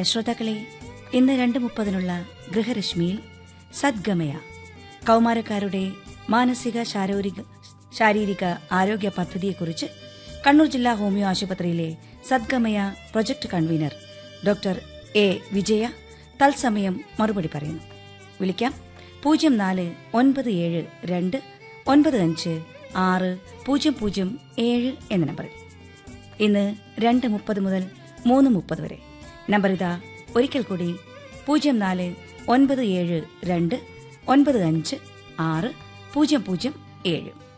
ശ്രോതാക്കളെ ഇന്ന് രണ്ട് മുപ്പതിനുള്ള ഗൃഹരശ്മിയിൽ സദ്ഗമയ കൗമാരക്കാരുടെ മാനസിക ശാരീരിക ശാരീരിക ആരോഗ്യ പദ്ധതിയെക്കുറിച്ച് കണ്ണൂർ ജില്ലാ ഹോമിയോ ആശുപത്രിയിലെ Sadgamaya project convener doctor A Vijaya തത്സമയം മറുപടി പറയുന്നു വിളിക്കാം പൂജ്യം നാല് ഒൻപത് ഏഴ് രണ്ട് ഒൻപത് അഞ്ച് ആറ് പൂജ്യം പൂജ്യം ഏഴ് എന്ന നമ്പറിൽ ഇന്ന് രണ്ട് മുപ്പത് മുതൽ മൂന്ന് മുപ്പത് വരെ നമ്പർ ഇതാ ഒരിക്കൽ കൂടി പൂജ്യം നാല് ഒൻപത് ഏഴ് രണ്ട് ഒൻപത് അഞ്ച് ആറ് പൂജ്യം പൂജ്യം ഏഴ്